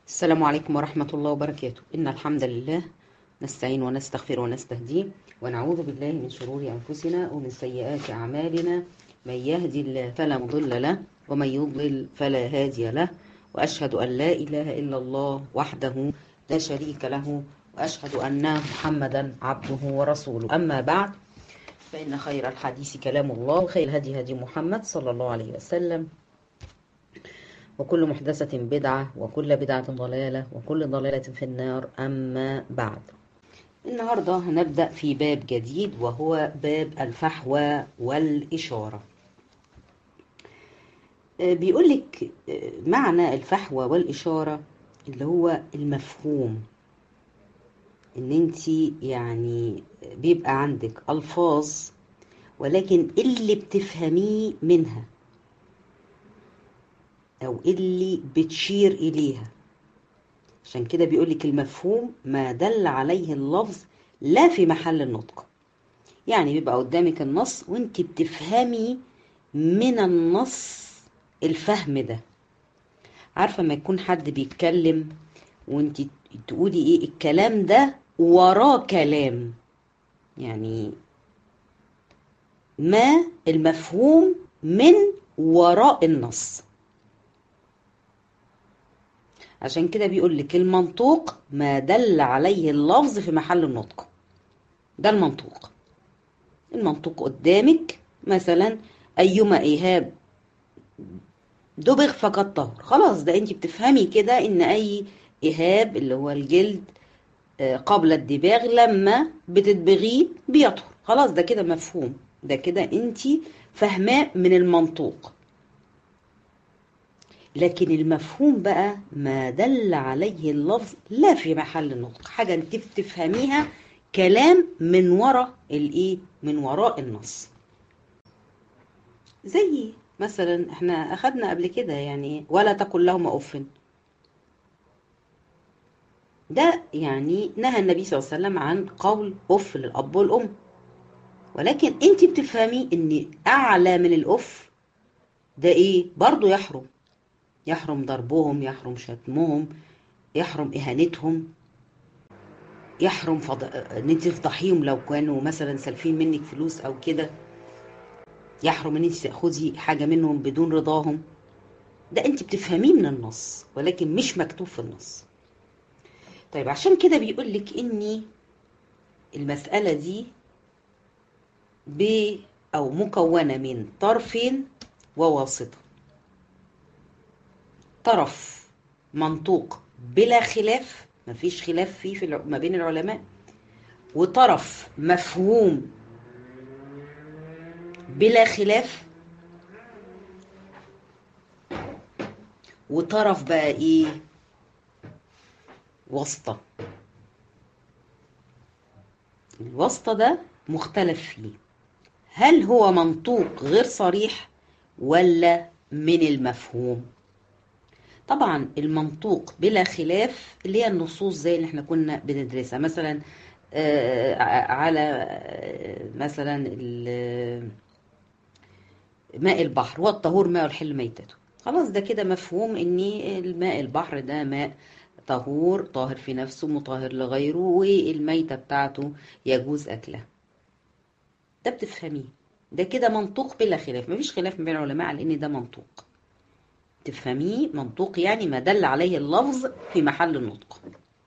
السلام عليكم ورحمة الله وبركاته إن الحمد لله نستعين ونستغفر ونستهديه ونعوذ بالله من شرور أنفسنا ومن سيئات أعمالنا من يهدي الله فلا مضل له ومن يضلل فلا هادي له وأشهد أن لا إله إلا الله وحده لا شريك له وأشهد أن محمدا عبده ورسوله أما بعد فإن خير الحديث كلام الله وخير الهدي هدي محمد صلى الله عليه وسلم وكل محدثة بدعة وكل بدعة ضلالة وكل ضلالة في النار أما بعد النهاردة هنبدأ في باب جديد وهو باب الفحوى والإشارة بيقول لك معنى الفحوى والإشارة اللي هو المفهوم ان انت يعني بيبقى عندك الفاظ ولكن اللي بتفهميه منها او اللي بتشير اليها عشان كده بيقولك المفهوم ما دل عليه اللفظ لا في محل النطق يعني بيبقى قدامك النص وانت بتفهمي من النص الفهم ده عارفه ما يكون حد بيتكلم وانت تقولي ايه الكلام ده وراه كلام يعني ما المفهوم من وراء النص عشان كده بيقول لك المنطوق ما دل عليه اللفظ في محل النطق ده المنطوق المنطوق قدامك مثلا ايما ايهاب دبغ فقد طهر خلاص ده انت بتفهمي كده ان اي ايهاب اللي هو الجلد قبل الدباغ لما بتدبغيه بيطهر خلاص ده كده مفهوم ده كده انت فاهماه من المنطوق لكن المفهوم بقى ما دل عليه اللفظ لا في محل النطق حاجة انت بتفهميها كلام من وراء الايه من وراء النص زي مثلا احنا اخدنا قبل كده يعني ولا تقل لهما اف ده يعني نهى النبي صلى الله عليه وسلم عن قول اف للاب والام ولكن انت بتفهمي ان اعلى من الاف ده ايه برضو يحرم يحرم ضربهم يحرم شتمهم يحرم اهانتهم يحرم فض... ان انت تفضحيهم لو كانوا مثلا سالفين منك فلوس او كده يحرم ان انت تاخذي حاجه منهم بدون رضاهم ده انت بتفهميه من النص ولكن مش مكتوب في النص طيب عشان كده بيقول لك اني المساله دي ب او مكونه من طرفين وواسطه طرف منطوق بلا خلاف مفيش خلاف فيه في ما بين العلماء وطرف مفهوم بلا خلاف وطرف بقى ايه واسطة الواسطة ده مختلف فيه هل هو منطوق غير صريح ولا من المفهوم طبعا المنطوق بلا خلاف اللي هي النصوص زي اللي احنا كنا بندرسها مثلا على مثلا ماء البحر والطهور ماء الحل ميتته خلاص ده كده مفهوم ان الماء البحر ده ماء طهور طاهر في نفسه مطهر لغيره والميتة بتاعته يجوز أكلها ده بتفهميه ده كده منطوق بلا خلاف مفيش خلاف بين العلماء على ان ده منطوق تفهميه منطوق يعني ما دل عليه اللفظ في محل النطق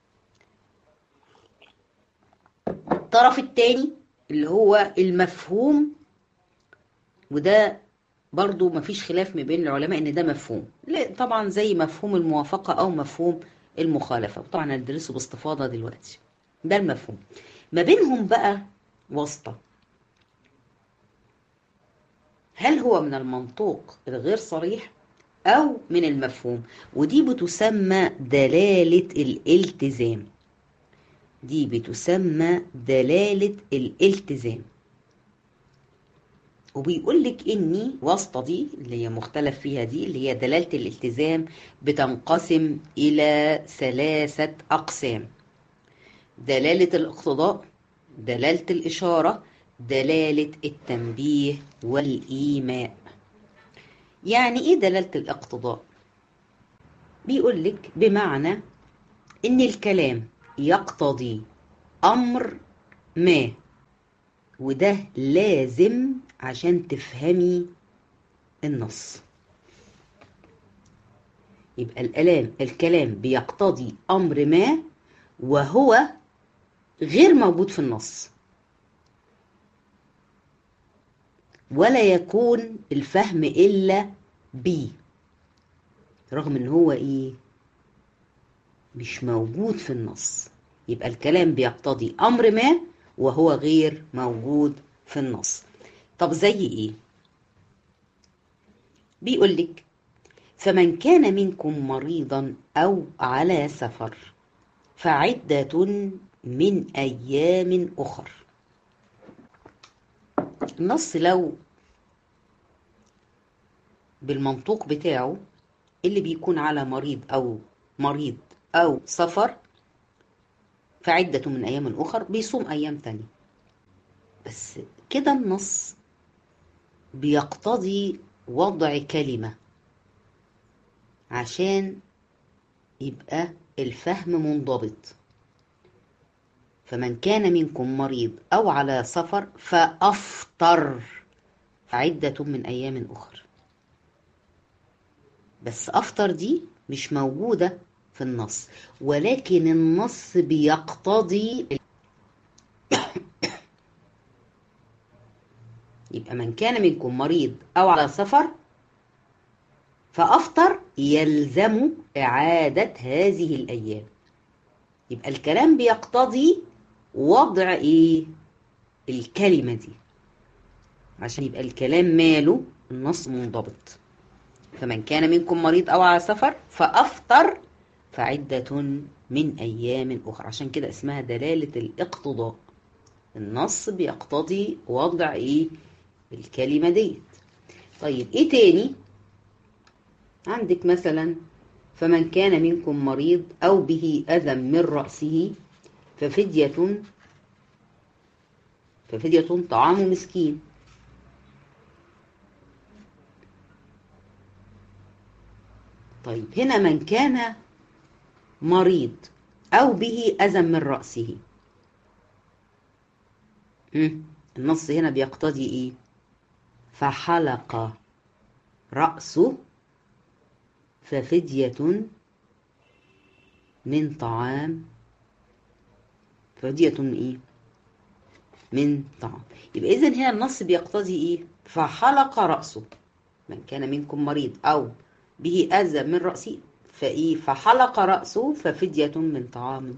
الطرف الثاني اللي هو المفهوم وده برضو مفيش خلاف ما بين العلماء ان ده مفهوم طبعا زي مفهوم الموافقة او مفهوم المخالفة وطبعا هندرسه باستفاضة دلوقتي ده المفهوم ما بينهم بقى واسطة هل هو من المنطوق الغير صريح أو من المفهوم ودي بتسمى دلالة الالتزام دي بتسمى دلالة الالتزام وبيقول لك اني واسطة دي اللي هي مختلف فيها دي اللي هي دلالة الالتزام بتنقسم الى ثلاثة اقسام دلالة الاقتضاء دلالة الاشارة دلالة التنبيه والايماء يعني ايه دلالة الاقتضاء بيقول لك بمعنى إن الكلام يقتضي أمر ما وده لازم عشان تفهمي النص يبقى الكلام الكلام بيقتضي أمر ما وهو غير موجود في النص ولا يكون الفهم إلا بيه رغم ان هو ايه مش موجود في النص يبقى الكلام بيقتضي امر ما وهو غير موجود في النص طب زي ايه بيقول لك فمن كان منكم مريضا او على سفر فعدة من ايام اخر النص لو بالمنطوق بتاعه اللي بيكون على مريض أو مريض أو سفر فعدة من أيام أخر بيصوم أيام تانية بس كده النص بيقتضي وضع كلمة عشان يبقى الفهم منضبط فمن كان منكم مريض أو على سفر فأفطر فعدة من أيام أخر بس أفطر دي مش موجودة في النص ولكن النص بيقتضي يبقى من كان منكم مريض أو على سفر فأفطر يلزم إعادة هذه الأيام يبقى الكلام بيقتضي وضع إيه الكلمة دي عشان يبقى الكلام ماله النص منضبط فمن كان منكم مريض أو على سفر فأفطر فعدة من أيام أخرى عشان كده اسمها دلالة الاقتضاء النص بيقتضي وضع إيه الكلمة ديت طيب إيه تاني عندك مثلا فمن كان منكم مريض أو به أذى من رأسه ففدية ففدية طعام مسكين طيب هنا من كان مريض أو به أذى من رأسه النص هنا بيقتضي إيه فحلق رأسه ففدية من طعام فدية من إيه من طعام يبقى إذن هنا النص بيقتضي إيه فحلق رأسه من كان منكم مريض أو به أذى من رأسه فإيه فحلق رأسه ففدية من طعام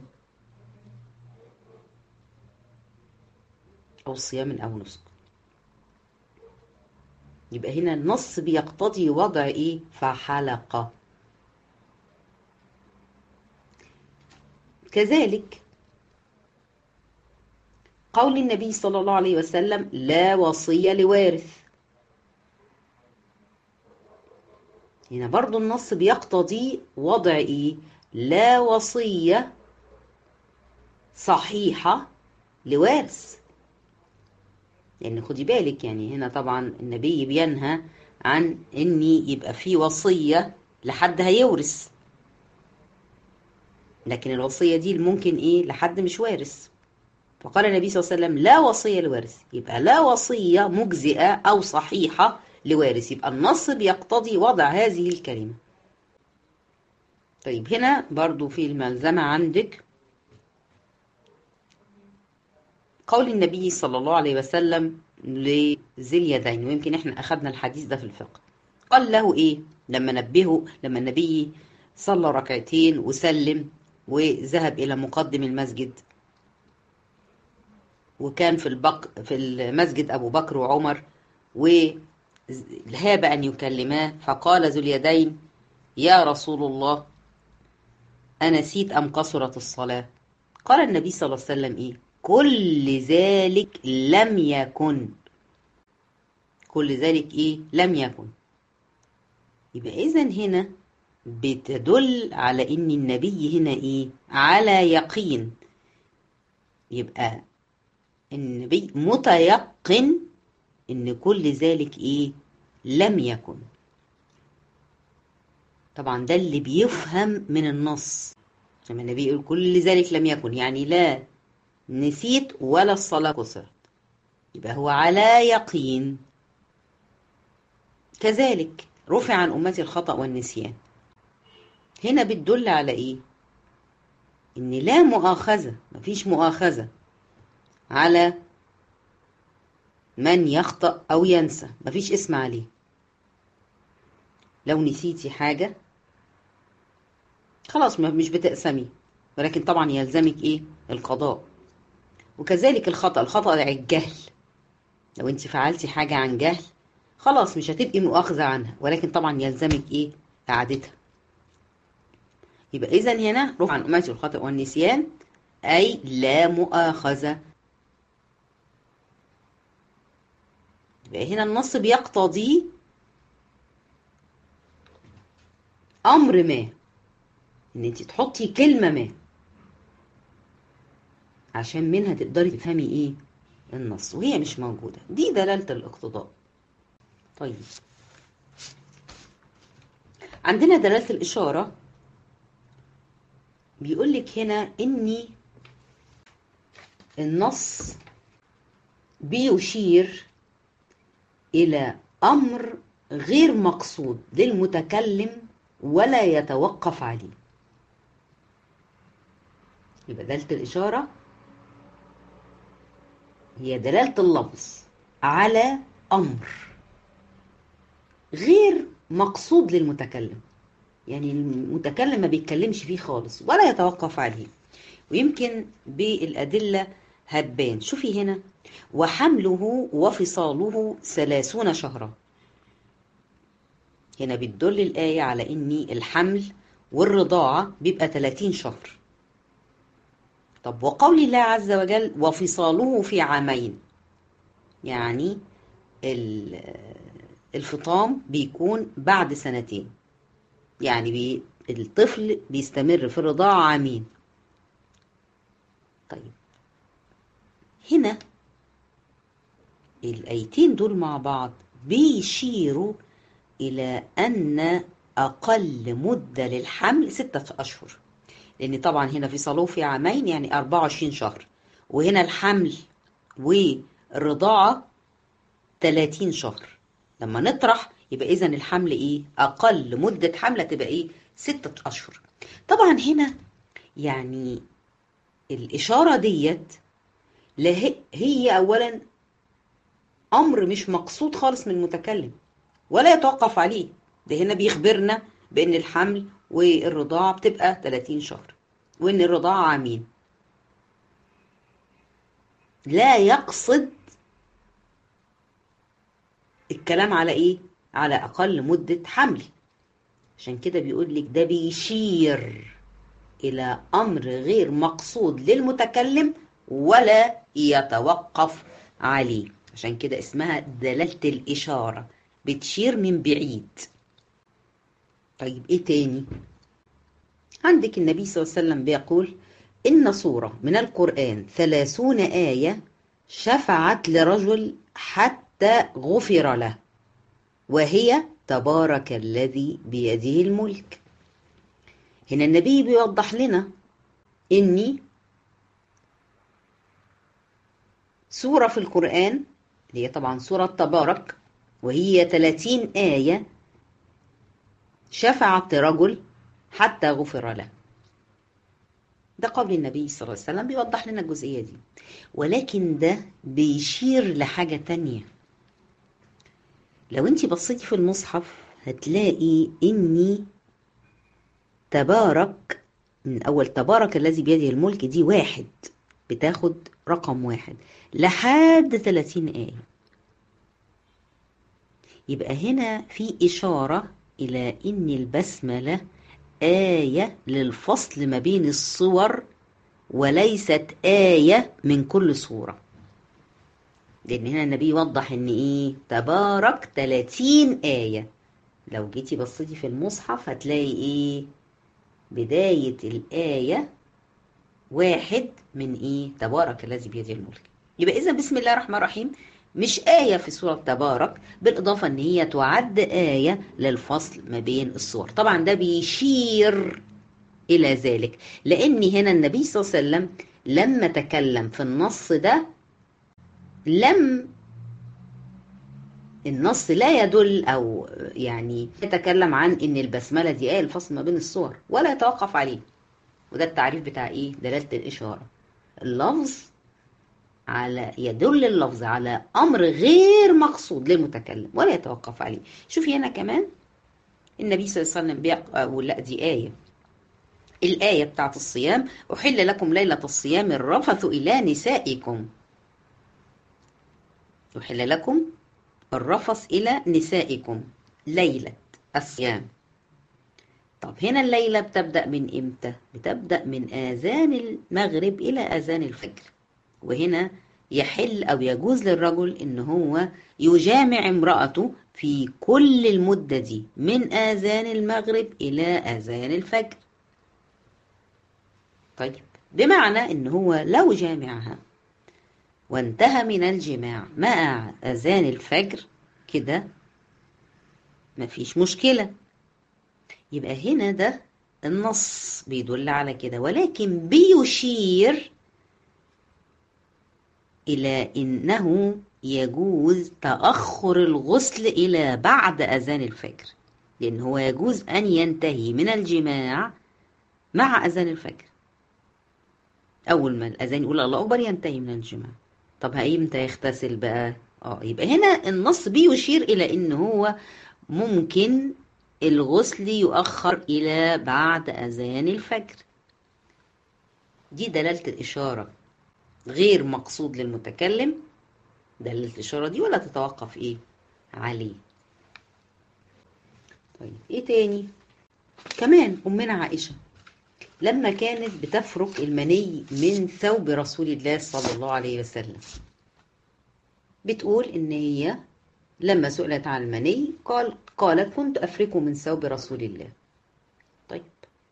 أو صيام أو نسك يبقى هنا النص بيقتضي وضع إيه فحلق كذلك قول النبي صلى الله عليه وسلم لا وصية لوارث هنا برضو النص بيقتضي وضع ايه لا وصية صحيحة لوارث لان خدي بالك يعني هنا طبعا النبي بينهى عن ان يبقى في وصية لحد هيورث لكن الوصية دي ممكن ايه لحد مش وارث فقال النبي صلى الله عليه وسلم لا وصية لوارث يبقى لا وصية مجزئة او صحيحة لوارث يبقى النص بيقتضي وضع هذه الكلمة طيب هنا برضو في الملزمة عندك قول النبي صلى الله عليه وسلم لذي اليدين ويمكن احنا أخذنا الحديث ده في الفقه قال له ايه لما نبهه لما النبي صلى ركعتين وسلم وذهب إلى مقدم المسجد وكان في البق في المسجد أبو بكر وعمر وهاب أن يكلماه فقال ذو اليدين يا رسول الله أنسيت أم قصرت الصلاة قال النبي صلى الله عليه وسلم إيه كل ذلك لم يكن كل ذلك إيه لم يكن يبقى إذا هنا بتدل على إن النبي هنا إيه على يقين يبقى النبي متيقن إن كل ذلك إيه لم يكن طبعا ده اللي بيفهم من النص لما النبي يقول كل ذلك لم يكن يعني لا نسيت ولا الصلاة قصرت يبقى هو على يقين كذلك رفع عن أمتي الخطأ والنسيان هنا بتدل على إيه؟ إن لا مؤاخذة مفيش مؤاخذة على من يخطأ أو ينسى مفيش اسم عليه لو نسيتي حاجة خلاص مش بتقسمي ولكن طبعا يلزمك إيه؟ القضاء وكذلك الخطأ الخطأ ده الجهل لو انت فعلتي حاجة عن جهل خلاص مش هتبقي مؤاخذة عنها ولكن طبعا يلزمك ايه اعادتها يبقى اذا هنا رفع عن امتي الخطأ والنسيان اي لا مؤاخذة يبقى هنا النص بيقتضي امر ما ان انت تحطي كلمة ما عشان منها تقدري تفهمي ايه النص وهي مش موجودة دي دلالة الاقتضاء طيب عندنا دلالة الإشارة بيقول لك هنا إني النص بيشير إلى أمر غير مقصود للمتكلم ولا يتوقف عليه يبقى دلالة الإشارة هي دلالة اللفظ على أمر غير مقصود للمتكلم يعني المتكلم ما بيتكلمش فيه خالص ولا يتوقف عليه ويمكن بالأدلة هتبان شوفي هنا وحمله وفصاله ثلاثون شهرا هنا بتدل الآية على إن الحمل والرضاعة بيبقى 30 شهر طب وقول الله عز وجل وفصاله في عامين يعني الفطام بيكون بعد سنتين يعني بي الطفل بيستمر في الرضاعة عامين طيب هنا الآيتين دول مع بعض بيشيروا إلى أن أقل مدة للحمل ستة أشهر لأن طبعا هنا في صالون في عامين يعني 24 شهر وهنا الحمل والرضاعة 30 شهر لما نطرح يبقى إذا الحمل إيه؟ أقل مدة حملة تبقى إيه؟ ستة أشهر طبعا هنا يعني الإشارة ديت لا هي أولا أمر مش مقصود خالص من المتكلم ولا يتوقف عليه ده هنا بيخبرنا بأن الحمل والرضاعة بتبقى 30 شهر وإن الرضاعة عامين لا يقصد الكلام على إيه؟ على أقل مدة حمل عشان كده بيقول لك ده بيشير إلى أمر غير مقصود للمتكلم ولا يتوقف عليه عشان كده اسمها دلالة الإشارة بتشير من بعيد طيب إيه تاني؟ عندك النبي صلى الله عليه وسلم بيقول إن صورة من القرآن ثلاثون آية شفعت لرجل حتى غفر له وهي تبارك الذي بيده الملك هنا النبي بيوضح لنا إني سورة في القرآن اللي هي طبعا سورة تبارك وهي 30 آية شفعت رجل حتى غفر له ده قول النبي صلى الله عليه وسلم بيوضح لنا الجزئية دي ولكن ده بيشير لحاجة تانية لو انت بصيتي في المصحف هتلاقي اني تبارك من اول تبارك الذي بيده الملك دي واحد بتاخد رقم واحد لحد 30 آية يبقى هنا في إشارة إلى إن البسملة آية للفصل ما بين الصور وليست آية من كل صورة لأن هنا النبي يوضح إن إيه تبارك 30 آية لو جيتي بصيتي في المصحف هتلاقي إيه بداية الآية واحد من إيه تبارك الذي بيده الملك يبقى إذا بسم الله الرحمن الرحيم مش آية في سورة تبارك بالإضافة إن هي تعد آية للفصل ما بين الصور طبعا ده بيشير إلى ذلك لأن هنا النبي صلى الله عليه وسلم لما تكلم في النص ده لم النص لا يدل أو يعني يتكلم عن إن البسملة دي آية الفصل ما بين الصور ولا يتوقف عليه وده التعريف بتاع إيه دلالة الإشارة اللفظ على يدل اللفظ على أمر غير مقصود للمتكلم ولا يتوقف عليه شوفي هنا كمان النبي صلى الله عليه وسلم بيق... لا دي آية الآية بتاعت الصيام أحل لكم ليلة الصيام الرفث إلى نسائكم أحل لكم الرفث إلى نسائكم ليلة الصيام طب هنا الليلة بتبدأ من إمتى؟ بتبدأ من آذان المغرب إلى آذان الفجر وهنا يحل أو يجوز للرجل إن هو يجامع امرأته في كل المدة دي من آذان المغرب إلى آذان الفجر طيب بمعنى إن هو لو جامعها وانتهى من الجماع مع أذان الفجر كده مفيش مشكلة يبقى هنا ده النص بيدل على كده ولكن بيشير إلى إنه يجوز تأخر الغسل إلى بعد أذان الفجر لأن هو يجوز أن ينتهي من الجماع مع أذان الفجر أول ما الأذان يقول الله أكبر ينتهي من الجماع طب إمتى يغتسل بقى؟ اه يبقى هنا النص بيشير إلى إن هو ممكن الغسل يؤخر إلى بعد أذان الفجر دي دلالة الإشارة غير مقصود للمتكلم دلالة الإشارة دي ولا تتوقف إيه عليه طيب إيه تاني كمان أمنا عائشة لما كانت بتفرك المني من ثوب رسول الله صلى الله عليه وسلم بتقول إن هي لما سئلت عن المني قال قالت كنت أفركه من ثوب رسول الله طيب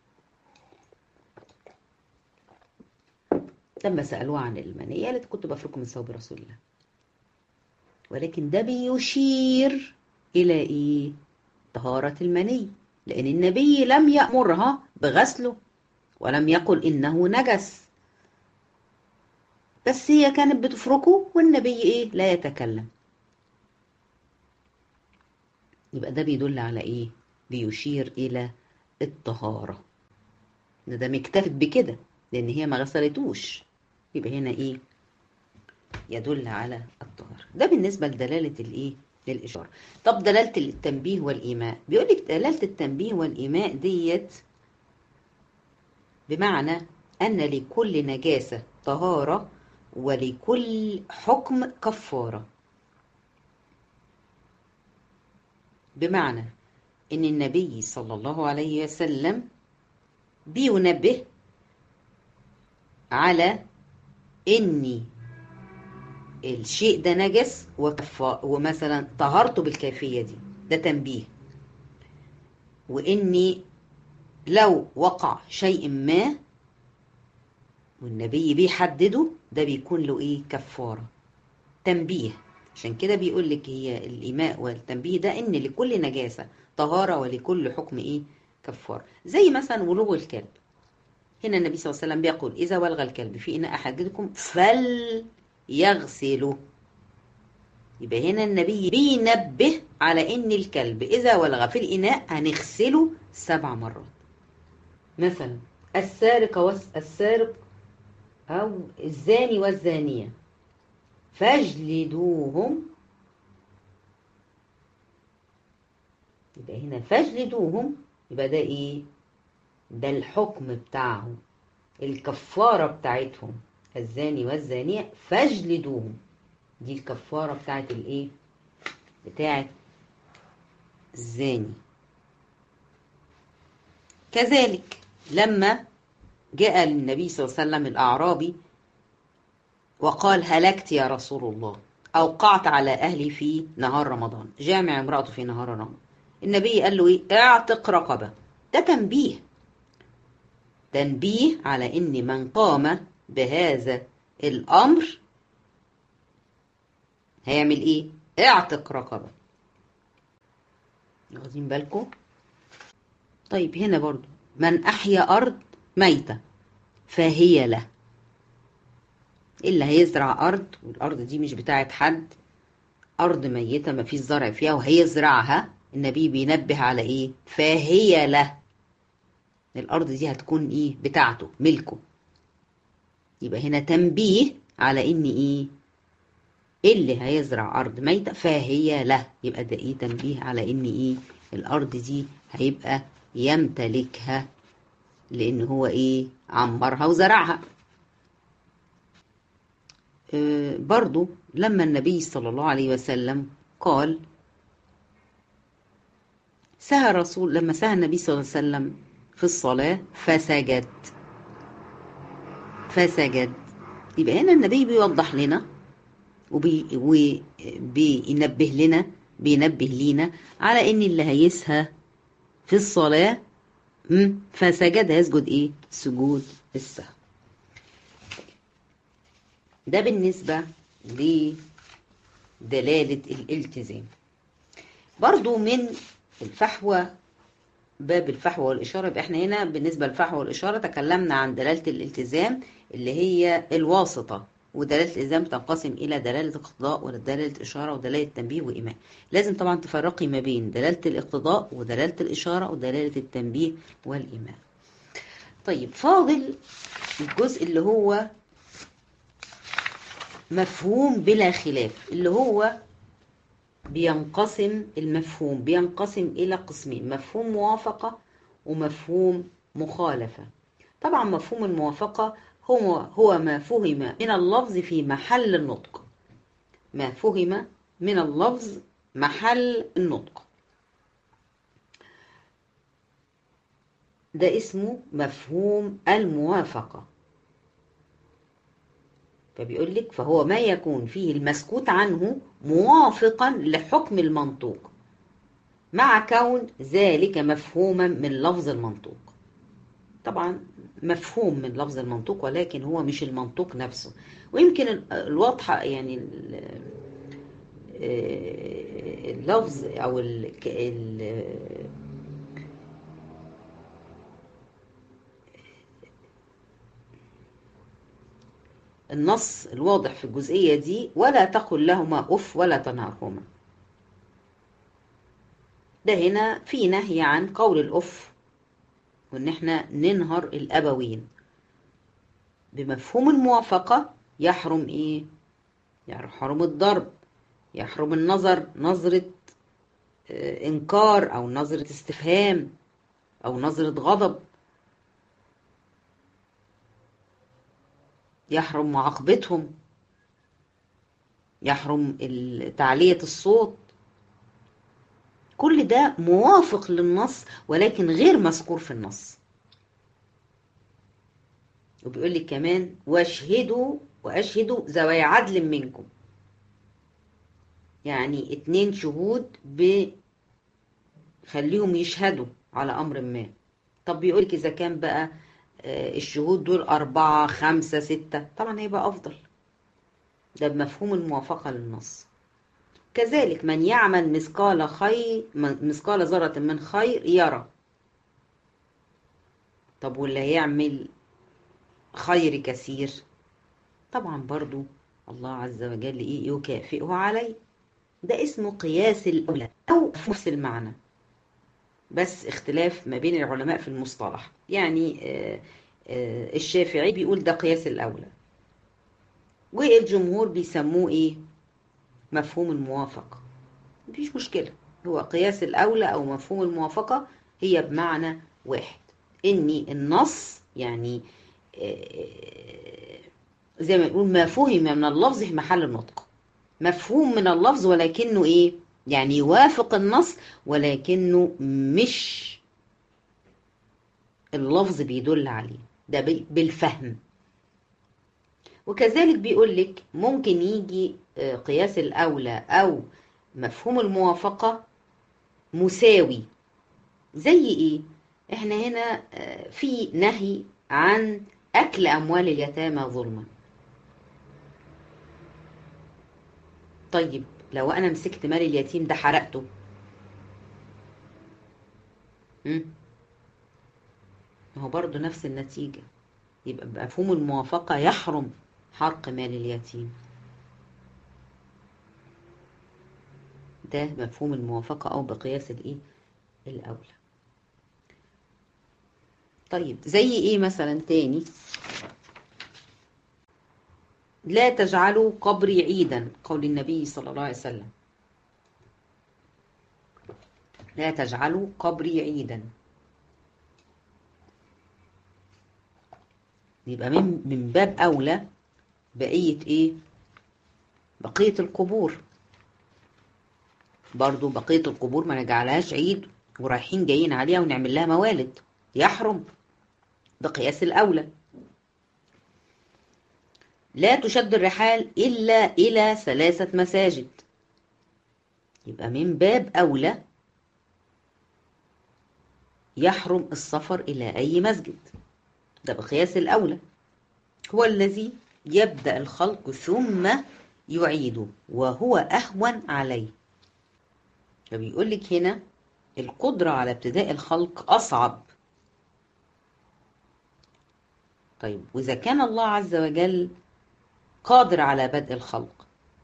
لما سألوها عن المني قالت كنت بفركه من ثوب رسول الله ولكن ده بيشير إلى إيه؟ طهارة المني لأن النبي لم يأمرها بغسله ولم يقل إنه نجس بس هي كانت بتفركه والنبي إيه؟ لا يتكلم يبقى ده بيدل على إيه؟ بيشير إلى الطهارة ده مكتفت بكده لأن هي ما غسلتوش يبقى هنا إيه؟ يدل على الطهارة ده بالنسبة لدلالة الإيه؟ للإشارة طب دلالة التنبيه والإيماء بيقول لك دلالة التنبيه والإيماء ديت بمعنى أن لكل نجاسة طهارة ولكل حكم كفارة بمعنى ان النبي صلى الله عليه وسلم بينبه على ان الشيء ده نجس وكفا ومثلا طهرته بالكيفية دي ده تنبيه واني لو وقع شيء ما والنبي بيحدده ده بيكون له ايه كفارة تنبيه عشان كده بيقول لك هي الإيماء والتنبيه ده إن لكل نجاسة طهارة ولكل حكم إيه كفار زي مثلا ولوغ الكلب هنا النبي صلى الله عليه وسلم بيقول إذا ولغ الكلب في إناء أحدكم فليغسله يبقى هنا النبي بينبه على إن الكلب إذا ولغ في الإناء هنغسله سبع مرات مثلا السارق والسارق أو الزاني والزانية فاجلدوهم يبقى هنا فاجلدوهم يبقى ده ايه ده الحكم بتاعهم الكفارة بتاعتهم الزاني والزانية فاجلدوهم دي الكفارة بتاعت الايه بتاعت الزاني كذلك لما جاء للنبي صلى الله عليه وسلم الأعرابي وقال هلكت يا رسول الله أوقعت على أهلي في نهار رمضان جامع امرأته في نهار رمضان النبي قال له إيه اعتق رقبة ده تنبيه تنبيه على إن من قام بهذا الأمر هيعمل إيه اعتق رقبة واخدين بالكم طيب هنا برضو من أحيا أرض ميتة فهي له اللي هيزرع أرض والأرض دي مش بتاعت حد أرض ميتة ما فيش زرع فيها وهيزرعها النبي بينبه على إيه فهي له الأرض دي هتكون إيه بتاعته ملكه يبقى هنا تنبيه على إن إيه اللي هيزرع أرض ميتة فهي له يبقى ده إيه تنبيه على إن إيه الأرض دي هيبقى يمتلكها لأن هو إيه عمرها وزرعها آه برضو لما النبي صلى الله عليه وسلم قال سهى رسول لما سهى النبي صلى الله عليه وسلم في الصلاة فسجد فسجد يبقى هنا النبي بيوضح لنا وبينبه لنا بينبه لينا على ان اللي هيسهى في الصلاة فسجد هيسجد ايه سجود السهو ده بالنسبة لدلالة الالتزام برضو من الفحوى باب الفحوى والإشارة يبقى احنا هنا بالنسبة للفحوى والإشارة تكلمنا عن دلالة الالتزام اللي هي الواسطة ودلالة الالتزام تنقسم إلى دلالة اقتضاء ودلالة إشارة ودلالة تنبيه وإيمان لازم طبعا تفرقي ما بين دلالة الاقتضاء ودلالة الإشارة ودلالة التنبيه والإيمان طيب فاضل الجزء اللي هو مفهوم بلا خلاف اللي هو بينقسم المفهوم بينقسم إلى قسمين مفهوم موافقة ومفهوم مخالفة طبعا مفهوم الموافقة هو هو ما فهم من اللفظ في محل النطق ما فهم من اللفظ محل النطق ده اسمه مفهوم الموافقة فبيقول لك فهو ما يكون فيه المسكوت عنه موافقا لحكم المنطوق مع كون ذلك مفهوما من لفظ المنطوق طبعا مفهوم من لفظ المنطوق ولكن هو مش المنطوق نفسه ويمكن الواضحة يعني اللفظ أو ال النص الواضح في الجزئية دي ولا تقل لهما أف ولا تنهرهما ده هنا في نهي عن قول الأف وإن احنا ننهر الأبوين بمفهوم الموافقة يحرم إيه؟ يحرم الضرب يحرم النظر نظرة إنكار أو نظرة استفهام أو نظرة غضب يحرم معاقبتهم يحرم تعلية الصوت كل ده موافق للنص ولكن غير مذكور في النص وبيقول لك كمان واشهدوا واشهدوا ذوي عدل منكم يعني اتنين شهود بخليهم يشهدوا على امر ما طب بيقول لك اذا كان بقى الشهود دول أربعة خمسة ستة طبعا هيبقى أفضل ده بمفهوم الموافقة للنص كذلك من يعمل مثقال خير مثقال ذرة من خير يرى طب واللي هيعمل خير كثير طبعا برضو الله عز وجل إيه يكافئه عليه ده اسمه قياس الأولى أو نفس المعنى بس اختلاف ما بين العلماء في المصطلح يعني الشافعي بيقول ده قياس الأولى والجمهور بيسموه ايه مفهوم الموافقة مفيش مشكلة هو قياس الأولى أو مفهوم الموافقة هي بمعنى واحد إني النص يعني زي ما نقول ما فهم من اللفظ في محل النطق مفهوم من اللفظ ولكنه ايه يعني يوافق النص ولكنه مش اللفظ بيدل عليه ده بالفهم وكذلك بيقول لك ممكن يجي قياس الأولى أو مفهوم الموافقة مساوي زي إيه؟ إحنا هنا في نهي عن أكل أموال اليتامى ظلما طيب لو أنا مسكت مال اليتيم ده حرقته ما هو برضه نفس النتيجة يبقى بمفهوم الموافقة يحرم حرق مال اليتيم ده مفهوم الموافقة أو بقياس الإيه الأولى طيب زي إيه مثلا تاني لا تجعلوا قبري عيدا قول النبي صلى الله عليه وسلم لا تجعلوا قبري عيدا يبقى من من باب اولى بقيه ايه بقيه القبور برضو بقيه القبور ما نجعلهاش عيد ورايحين جايين عليها ونعمل لها موالد يحرم بقياس الاولى لا تشد الرحال إلا إلى ثلاثة مساجد يبقى من باب أولى يحرم السفر إلى أي مسجد ده بقياس الأولى هو الذي يبدأ الخلق ثم يعيده وهو أهون عليه فبيقول لك هنا القدرة على ابتداء الخلق أصعب طيب وإذا كان الله عز وجل قادر على بدء الخلق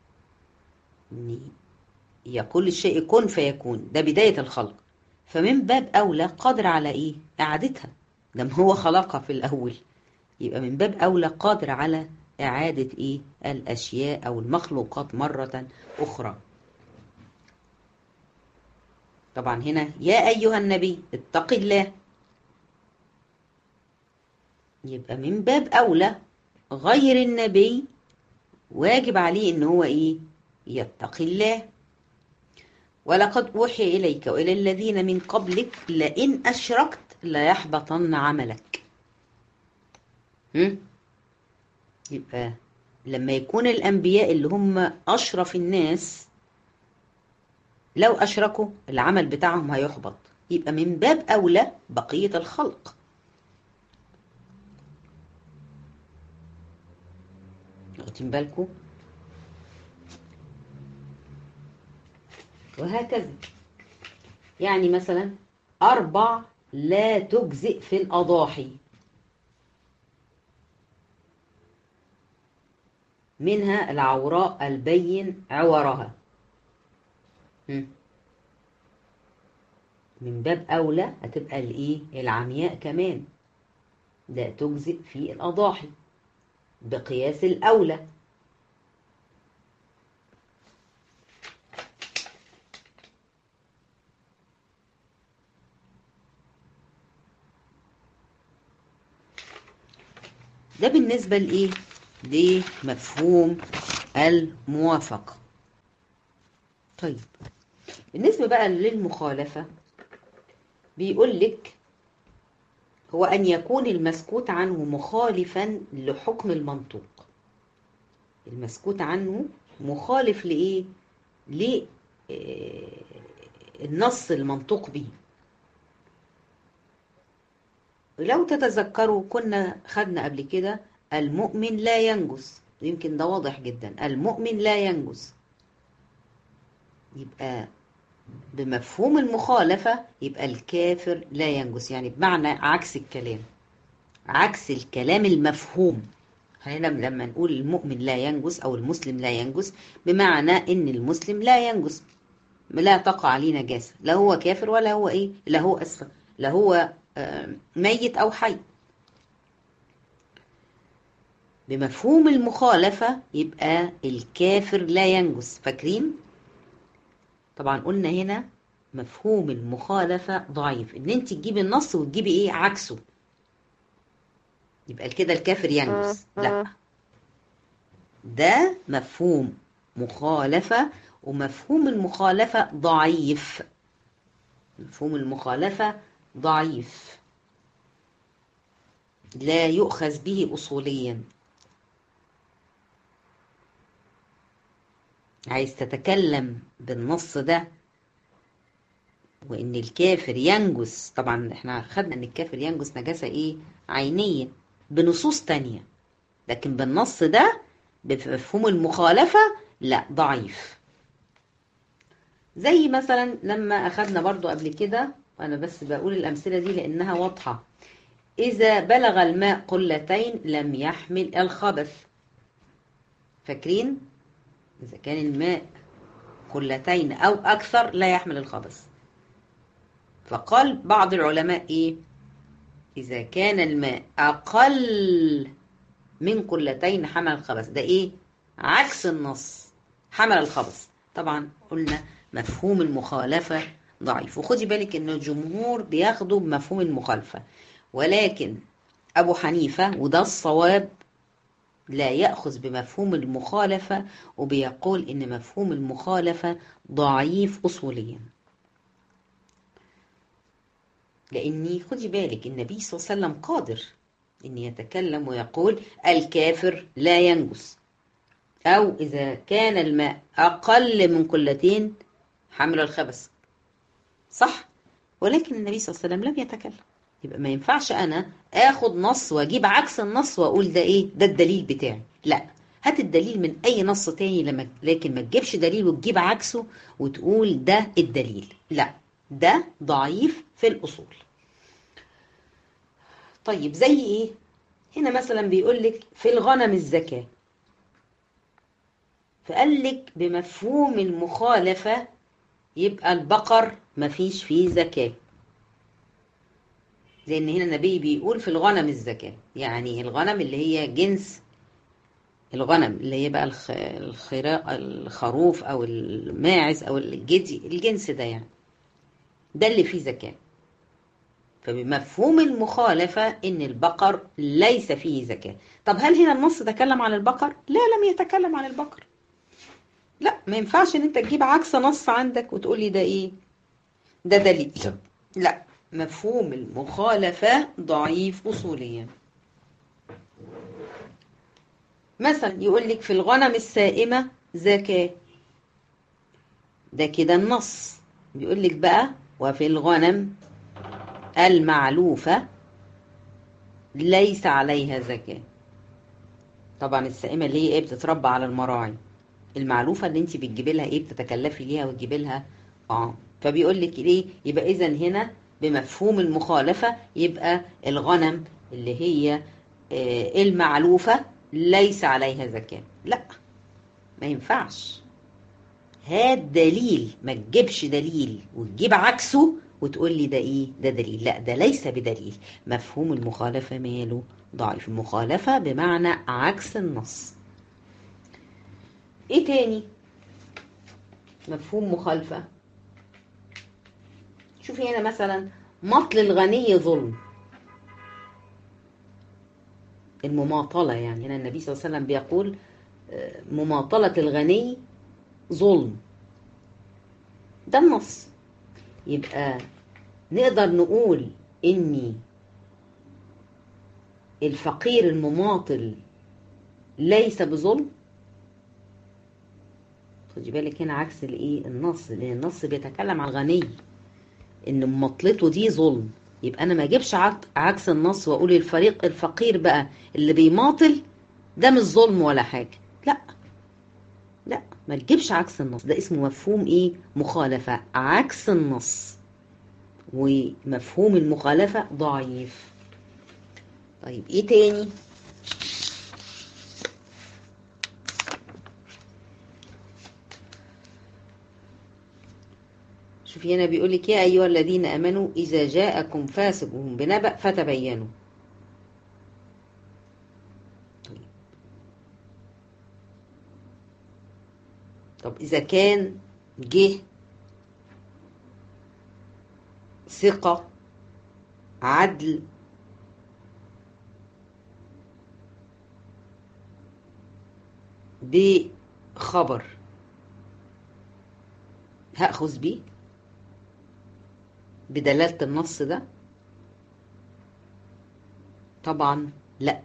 يقول الشيء كن فيكون ده بداية الخلق فمن باب أولى قادر على إيه؟ إعادتها دم هو خلقها في الأول يبقى من باب أولى قادر على إعادة إيه؟ الأشياء أو المخلوقات مرة أخرى طبعا هنا يا أيها النبي اتق الله يبقى من باب أولى غير النبي واجب عليه ان هو ايه يتقي الله ولقد اوحي اليك والى الذين من قبلك لئن اشركت ليحبطن عملك هم؟ يبقى لما يكون الانبياء اللي هم اشرف الناس لو اشركوا العمل بتاعهم هيحبط يبقى من باب اولى بقيه الخلق واخدين بالكم وهكذا يعني مثلا أربع لا تجزئ في الأضاحي منها العوراء البين عورها من باب أولى هتبقى الإيه العمياء كمان لا تجزئ في الأضاحي بقياس الأولى ده بالنسبة لإيه؟ لمفهوم الموافقة طيب بالنسبة بقى للمخالفة بيقول لك هو أن يكون المسكوت عنه مخالفا لحكم المنطوق المسكوت عنه مخالف لإيه؟ للنص المنطوق به لو تتذكروا كنا خدنا قبل كده المؤمن لا ينجس يمكن ده واضح جدا المؤمن لا ينجس يبقى بمفهوم المخالفة يبقى الكافر لا ينجس يعني بمعنى عكس الكلام عكس الكلام المفهوم هنا لما نقول المؤمن لا ينجس أو المسلم لا ينجس بمعنى إن المسلم لا ينجس لا تقع عليه نجاسة لا هو كافر ولا هو إيه لا هو أسفل لا هو ميت أو حي بمفهوم المخالفة يبقى الكافر لا ينجس فاكرين طبعا قلنا هنا مفهوم المخالفة ضعيف ان انت تجيبي النص وتجيبي ايه عكسه يبقى كده الكافر ينجس لا ده مفهوم مخالفة ومفهوم المخالفة ضعيف مفهوم المخالفة ضعيف لا يؤخذ به أصوليا عايز تتكلم بالنص ده وان الكافر ينجس طبعا احنا خدنا ان الكافر ينجس نجاسة ايه عينية بنصوص تانية لكن بالنص ده بمفهوم المخالفة لا ضعيف زي مثلا لما اخدنا برضو قبل كده وانا بس بقول الامثلة دي لانها واضحة إذا بلغ الماء قلتين لم يحمل الخبث فاكرين إذا كان الماء قلتين أو أكثر لا يحمل الخبث فقال بعض العلماء إيه إذا كان الماء أقل من قلتين حمل الخبث ده إيه عكس النص حمل الخبث طبعا قلنا مفهوم المخالفة ضعيف وخدي بالك ان الجمهور بياخدوا بمفهوم المخالفة ولكن ابو حنيفة وده الصواب لا يأخذ بمفهوم المخالفة وبيقول ان مفهوم المخالفة ضعيف اصوليا لاني خدي بالك النبي صلى الله عليه وسلم قادر ان يتكلم ويقول الكافر لا ينجس او اذا كان الماء اقل من قلتين حمل الخبث صح ولكن النبي صلى الله عليه وسلم لم يتكلم يبقى ما ينفعش انا اخد نص واجيب عكس النص واقول ده ايه ده الدليل بتاعي لا هات الدليل من اي نص تاني لما لكن ما تجيبش دليل وتجيب عكسه وتقول ده الدليل لا ده ضعيف في الاصول طيب زي ايه هنا مثلا بيقول لك في الغنم الزكاه فقال لك بمفهوم المخالفه يبقى البقر مفيش فيه زكاة لأن هنا النبي بيقول في الغنم الزكاة يعني الغنم اللي هي جنس الغنم اللي هي بقى الخراء الخروف أو الماعز أو الجدي الجنس ده يعني ده اللي فيه زكاة فبمفهوم المخالفة إن البقر ليس فيه زكاة طب هل هنا النص تكلم عن البقر؟ لا لم يتكلم عن البقر لا ما ينفعش ان انت تجيب عكس نص عندك وتقولي ده ايه ده دليل لا مفهوم المخالفة ضعيف أصوليا مثلا يقول لك في الغنم السائمة زكاة ده كده النص بيقول لك بقى وفي الغنم المعلوفة ليس عليها زكاة طبعا السائمة اللي هي ايه بتتربى على المراعي المعلوفة اللي انت بتجيبي لها ايه بتتكلفي ليها وتجيبي لها اه فبيقول لك ليه يبقى اذا هنا بمفهوم المخالفة يبقى الغنم اللي هي آه المعلوفة ليس عليها زكاة لا ما ينفعش هات دليل ما تجيبش دليل وتجيب عكسه وتقول لي ده ايه ده دليل لا ده ليس بدليل مفهوم المخالفة ماله ضعيف المخالفة بمعنى عكس النص ايه تاني مفهوم مخالفة شوفي هنا مثلا مطل الغني ظلم المماطلة يعني هنا النبي صلى الله عليه وسلم بيقول مماطلة الغني ظلم ده النص يبقى نقدر نقول اني الفقير المماطل ليس بظلم خدي بالك هنا عكس الايه النص لان النص بيتكلم عن الغني ان مماطلته دي ظلم يبقى انا ما اجيبش عكس النص واقول الفريق الفقير بقى اللي بيماطل ده مش ظلم ولا حاجه لا لا ما تجيبش عكس النص ده اسمه مفهوم ايه مخالفه عكس النص ومفهوم المخالفه ضعيف طيب ايه تاني شوفي هنا بيقول لك يا ايها الذين امنوا اذا جاءكم فاسق بنبأ فتبينوا طب اذا كان جه ثقة عدل بخبر هأخذ بيه بدلالة النص ده طبعا لا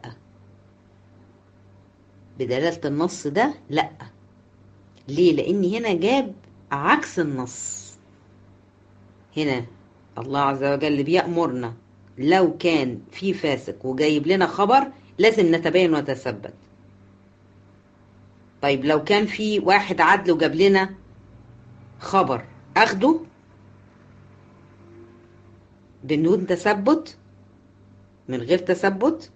بدلالة النص ده لا ليه لان هنا جاب عكس النص هنا الله عز وجل بيأمرنا لو كان في فاسق وجايب لنا خبر لازم نتبين ونتثبت طيب لو كان في واحد عدل وجاب لنا خبر اخده بدون تثبت من غير تثبت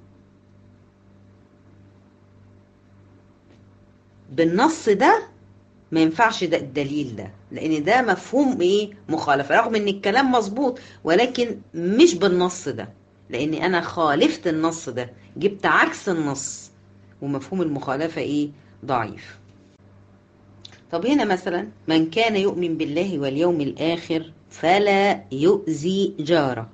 بالنص ده ما ينفعش ده الدليل ده لان ده مفهوم ايه مخالفه رغم ان الكلام مظبوط ولكن مش بالنص ده لان انا خالفت النص ده جبت عكس النص ومفهوم المخالفه ايه ضعيف طب هنا مثلا من كان يؤمن بالله واليوم الاخر فلا يؤذي جاره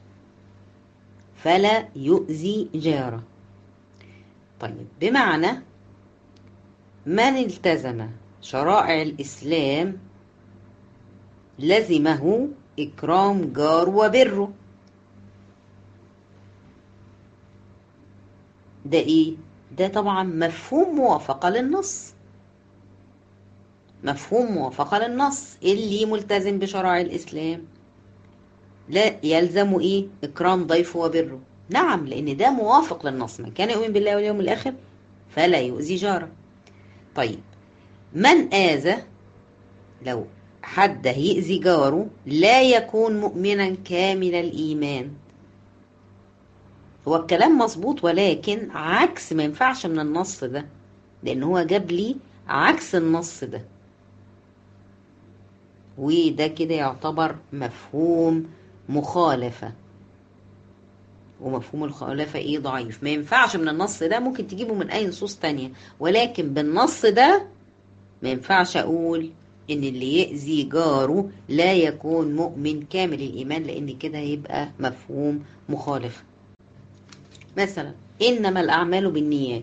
فلا يؤذي جاره طيب بمعنى من التزم شرائع الإسلام لزمه إكرام جار وبره ده إيه؟ ده طبعا مفهوم موافقة للنص مفهوم موافقة للنص اللي ملتزم بشرائع الإسلام لا يلزم إيه؟ إكرام ضيفه وبره نعم لأن ده موافق للنص من كان يؤمن بالله واليوم الآخر فلا يؤذي جاره طيب من آذى لو حد هيأذي جاره لا يكون مؤمنا كامل الإيمان هو الكلام مظبوط ولكن عكس ما ينفعش من النص ده لأن هو جاب لي عكس النص ده وده كده يعتبر مفهوم مخالفة ومفهوم المخالفة ايه ضعيف ما ينفعش من النص ده ممكن تجيبه من اي نصوص تانية ولكن بالنص ده ما ينفعش اقول ان اللي يأذي جاره لا يكون مؤمن كامل الايمان لان كده يبقى مفهوم مخالف مثلا انما الاعمال بالنيات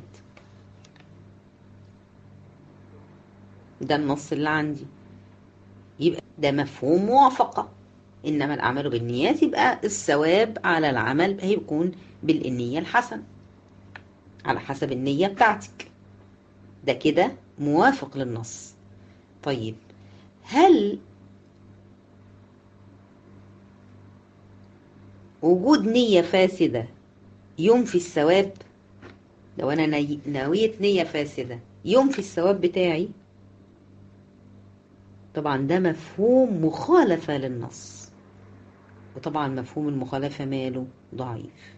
ده النص اللي عندي يبقى ده مفهوم موافقة إنما الأعمال بالنيات يبقى الثواب على العمل هيكون بالنية الحسنة على حسب النية بتاعتك ده كده موافق للنص طيب هل وجود نية فاسدة ينفي الثواب لو أنا نويت نية فاسدة ينفي الثواب بتاعي طبعا ده مفهوم مخالفة للنص وطبعا مفهوم المخالفة ماله ضعيف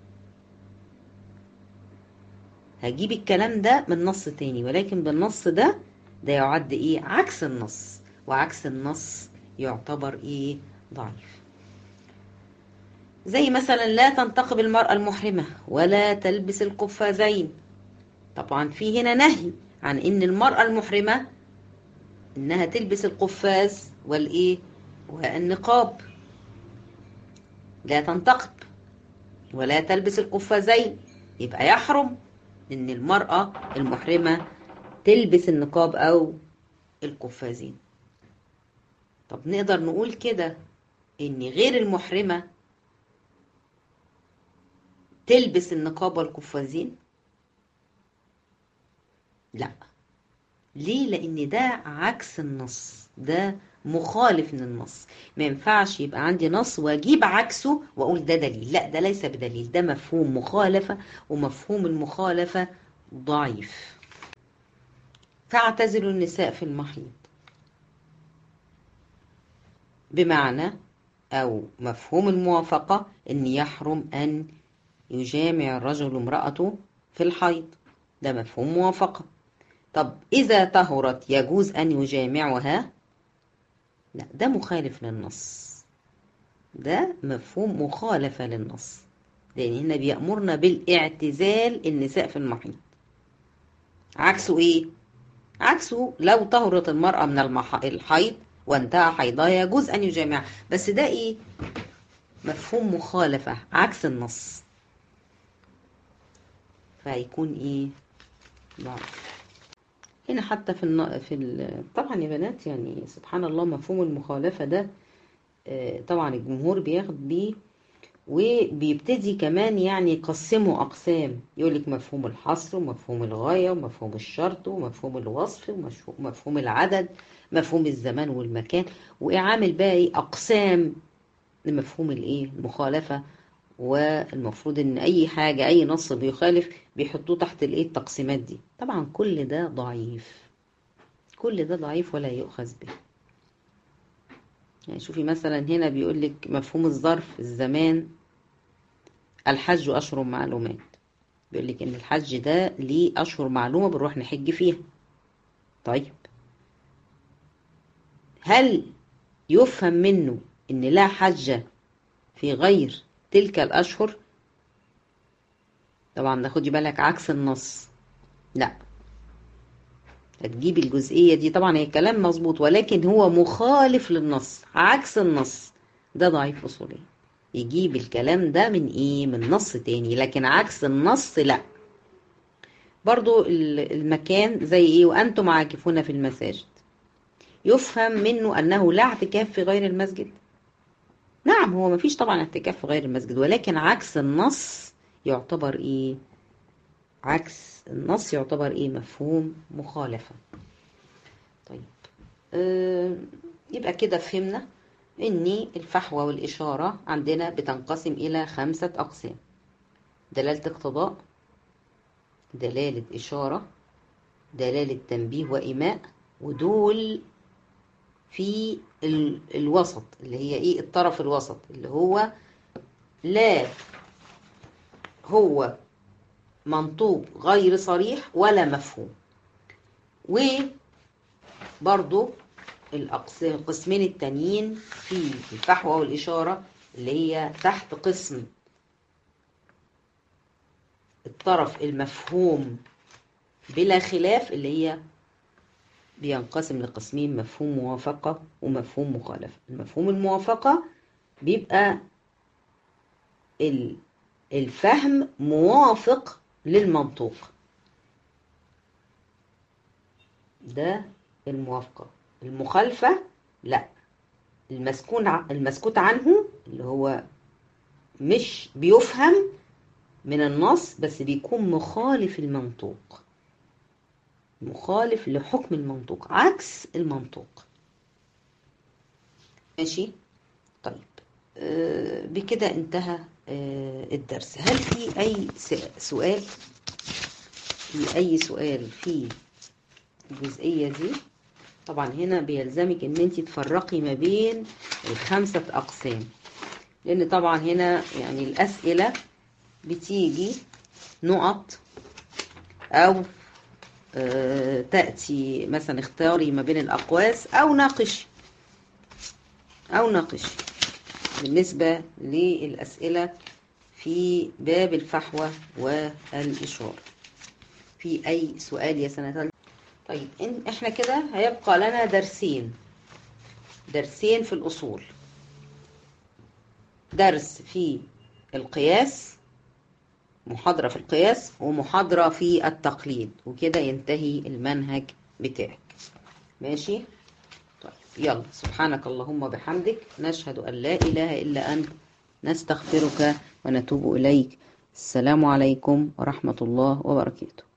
هجيب الكلام ده من نص تاني ولكن بالنص ده ده يعد ايه عكس النص وعكس النص يعتبر ايه ضعيف زي مثلا لا تنتقب المرأة المحرمة ولا تلبس القفازين طبعا في هنا نهي عن ان المرأة المحرمة انها تلبس القفاز والايه والنقاب لا تنتقب ولا تلبس القفازين يبقى يحرم ان المرأة المحرمة تلبس النقاب او القفازين طب نقدر نقول كده ان غير المحرمة تلبس النقاب والقفازين لا ليه لان ده عكس النص ده مخالف من النص ما ينفعش يبقى عندي نص واجيب عكسه واقول ده دليل لا ده ليس بدليل ده مفهوم مخالفة ومفهوم المخالفة ضعيف فاعتزلوا النساء في المحيض بمعنى او مفهوم الموافقة ان يحرم ان يجامع الرجل امرأته في الحيض ده مفهوم موافقة طب إذا طهرت يجوز أن يجامعها لا ده مخالف للنص ده مفهوم مخالفة للنص لأن هنا بيأمرنا بالاعتزال النساء في المحيط عكسه إيه؟ عكسه لو طهرت المرأة من المح... الحيض وانتهى حيضها يجوز أن يجامع بس ده إيه؟ مفهوم مخالفة عكس النص فهيكون إيه؟ ضعيف هنا حتى في الن... في ال... طبعا يا بنات يعني سبحان الله مفهوم المخالفة ده طبعا الجمهور بياخد بيه وبيبتدي كمان يعني يقسموا أقسام يقول لك مفهوم الحصر ومفهوم الغاية ومفهوم الشرط ومفهوم الوصف ومفهوم العدد مفهوم الزمان والمكان وعامل بقى ايه أقسام لمفهوم الايه المخالفة والمفروض ان اي حاجة اي نص بيخالف بيحطوه تحت الايه التقسيمات دي طبعا كل ده ضعيف كل ده ضعيف ولا يؤخذ به يعني شوفي مثلا هنا بيقول لك مفهوم الظرف الزمان الحج أشهر معلومات بيقول لك إن الحج ده ليه أشهر معلومة بنروح نحج فيها طيب هل يفهم منه إن لا حج في غير تلك الأشهر طبعا ناخد بالك عكس النص لا هتجيب الجزئية دي طبعا هي كلام مظبوط ولكن هو مخالف للنص عكس النص ده ضعيف أصولي يجيب الكلام ده من ايه من نص تاني لكن عكس النص لا برضو المكان زي ايه وانتم عاكفون في المساجد يفهم منه انه لا اعتكاف في غير المسجد نعم هو مفيش طبعا اعتكاف في غير المسجد ولكن عكس النص يعتبر ايه عكس النص يعتبر ايه مفهوم مخالفة طيب آه يبقى كده فهمنا ان الفحوى والاشارة عندنا بتنقسم الى خمسة اقسام دلالة اقتضاء دلالة اشارة دلالة تنبيه وايماء ودول في الوسط اللي هي ايه الطرف الوسط اللي هو لا هو منطوق غير صريح ولا مفهوم وبرضو القسمين التانيين في الفحوى والإشارة اللي هي تحت قسم الطرف المفهوم بلا خلاف اللي هي بينقسم لقسمين مفهوم موافقة ومفهوم مخالفة المفهوم الموافقة بيبقى الفهم موافق للمنطوق ده الموافقة المخالفة لا المسكون المسكوت عنه اللي هو مش بيفهم من النص بس بيكون مخالف المنطوق مخالف لحكم المنطوق عكس المنطوق ماشي طيب آه بكده انتهى آه الدرس هل في اي سؤال في اي سؤال في الجزئية دي طبعا هنا بيلزمك ان انت تفرقي ما بين الخمسة اقسام لان طبعا هنا يعني الاسئلة بتيجي نقط او آه تأتي مثلا اختاري ما بين الاقواس او ناقشي او ناقشي بالنسبة للأسئلة في باب الفحوى والإشارة في أي سؤال يا سنة طيب احنا كده هيبقى لنا درسين درسين في الأصول درس في القياس محاضرة في القياس ومحاضرة في التقليد وكده ينتهي المنهج بتاعك ماشي طيب يلا سبحانك اللهم وبحمدك نشهد أن لا إله إلا أنت نستغفرك ونتوب إليك السلام عليكم ورحمة الله وبركاته